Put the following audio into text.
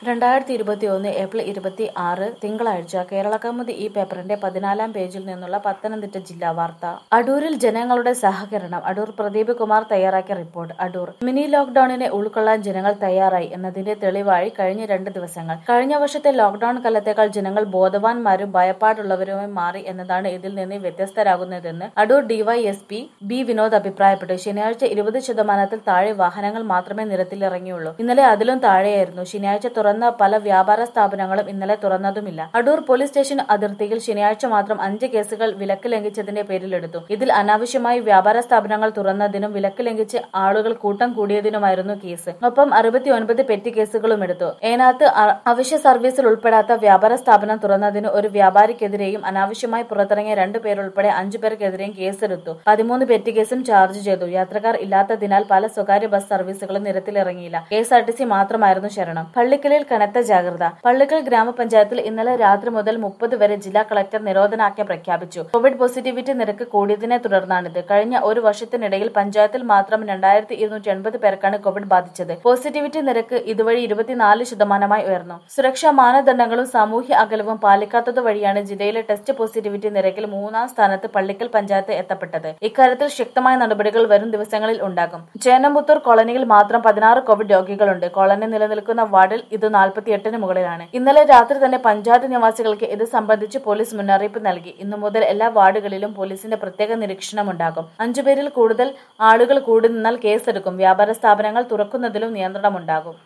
രണ്ടായിരത്തി ഇരുപത്തിയൊന്ന് ഏപ്രിൽ ഇരുപത്തി ആറ് തിങ്കളാഴ്ച കേരളകൗമുദി ഈ പേപ്പറിന്റെ പതിനാലാം പേജിൽ നിന്നുള്ള പത്തനംതിട്ട ജില്ലാ വാർത്ത അടൂരിൽ ജനങ്ങളുടെ സഹകരണം അടൂർ പ്രദീപ് കുമാർ തയ്യാറാക്കിയ റിപ്പോർട്ട് അടൂർ മിനി ലോക്ഡൌണിനെ ഉൾക്കൊള്ളാൻ ജനങ്ങൾ തയ്യാറായി എന്നതിന്റെ തെളിവായി കഴിഞ്ഞ രണ്ട് ദിവസങ്ങൾ കഴിഞ്ഞ വർഷത്തെ ലോക്ഡൌൺ കാലത്തേക്കാൾ ജനങ്ങൾ ബോധവാന്മാരും ഭയപ്പാടുള്ളവരുമായി മാറി എന്നതാണ് ഇതിൽ നിന്ന് വ്യത്യസ്തരാകുന്നതെന്ന് അടൂർ ഡിവൈഎസ്പി ബി വിനോദ് അഭിപ്രായപ്പെട്ടു ശനിയാഴ്ച ഇരുപത് ശതമാനത്തിൽ താഴെ വാഹനങ്ങൾ മാത്രമേ നിരത്തിലിറങ്ങിയുള്ളൂ ഇന്നലെ അതിലും താഴെയായിരുന്നു ശനിയാഴ്ച തുറന്ന പല വ്യാപാര സ്ഥാപനങ്ങളും ഇന്നലെ തുറന്നതുമില്ല അടൂർ പോലീസ് സ്റ്റേഷൻ അതിർത്തിയിൽ ശനിയാഴ്ച മാത്രം അഞ്ച് കേസുകൾ വിലക്ക് ലംഘിച്ചതിന്റെ പേരിലെടുത്തു ഇതിൽ അനാവശ്യമായി വ്യാപാര സ്ഥാപനങ്ങൾ തുറന്നതിനും വിലക്ക് ലംഘിച്ച് ആളുകൾ കൂട്ടം കൂടിയതിനുമായിരുന്നു കേസ് ഒപ്പം അറുപത്തിയൊൻപത് പെറ്റി കേസുകളും എടുത്തു ഏനാത്ത് അ- അവശ്യ സർവീസിൽ ഉൾപ്പെടാത്ത വ്യാപാര സ്ഥാപനം തുറന്നതിന് ഒരു വ്യാപാരിക്കെതിരെയും അനാവശ്യമായി പുറത്തിറങ്ങിയ രണ്ടു പേരുൾപ്പെടെ അഞ്ചു പേർക്കെതിരെയും കേസെടുത്തു പതിമൂന്ന് പെറ്റി കേസും ചാർജ് ചെയ്തു യാത്രക്കാർ ഇല്ലാത്തതിനാൽ പല സ്വകാര്യ ബസ് സർവീസുകളും നിരത്തിലിറങ്ങിയില്ല K S R T C മാത്രമായിരുന്നു ശരണം പള്ളിക്കലിൽ കനത്ത ജാഗ്രത പള്ളിക്കൽ ഗ്രാമപഞ്ചായത്തിൽ ഇന്നലെ രാത്രി മുതൽ മുപ്പത് വരെ ജില്ലാ കളക്ടർ നിരോധനാജ്ഞ പ്രഖ്യാപിച്ചു കോവിഡ് പോസിറ്റിവിറ്റി നിരക്ക് കൂടിയതിനെ തുടർന്നാണിത് കഴിഞ്ഞ ഒരു വർഷത്തിനിടയിൽ പഞ്ചായത്തിൽ മാത്രം രണ്ടായിരത്തി ഇരുന്നൂറ്റി എൺപത് പേർക്കാണ് കോവിഡ് ബാധിച്ചത് പോസിറ്റിവിറ്റി നിരക്ക് ഇതുവഴി ഇരുപത്തിനാല് ശതമാനമായി ഉയർന്നു സുരക്ഷാ മാനദണ്ഡങ്ങളും സാമൂഹ്യ അകലവും പാലിക്കാത്തത് വഴിയാണ് ജില്ലയിലെ ടെസ്റ്റ് പോസിറ്റിവിറ്റി നിരക്കിൽ മൂന്നാം സ്ഥാനത്ത് പള്ളിക്കൽ പഞ്ചായത്ത് എത്തപ്പെട്ടത് ഇക്കാര്യത്തിൽ ശക്തമായ നടപടികൾ വരും ദിവസങ്ങളിൽ ഉണ്ടാകും ചേനമ്പുത്തൂർ കോളനിയിൽ മാത്രം പതിനാറ് കോവിഡ് രോഗികളുണ്ട് കോളനി നിലനിൽക്കുന്ന വാർഡിൽ ഇത് നാൽപ്പത്തിയെട്ടിന് മുകളിലാണ് ഇന്നലെ രാത്രി തന്നെ പഞ്ചായത്ത് നിവാസികൾക്ക് ഇത് സംബന്ധിച്ച് പോലീസ് മുന്നറിയിപ്പ് നൽകി ഇന്നു മുതൽ എല്ലാ വാർഡുകളിലും പോലീസിന്റെ പ്രത്യേക നിരീക്ഷണം ഉണ്ടാകും അഞ്ചുപേരിൽ കൂടുതൽ ആളുകൾ കൂടി നിന്നാൽ കേസെടുക്കും വ്യാപാര സ്ഥാപനങ്ങൾ തുറക്കുന്നതിലും നിയന്ത്രണമുണ്ടാകും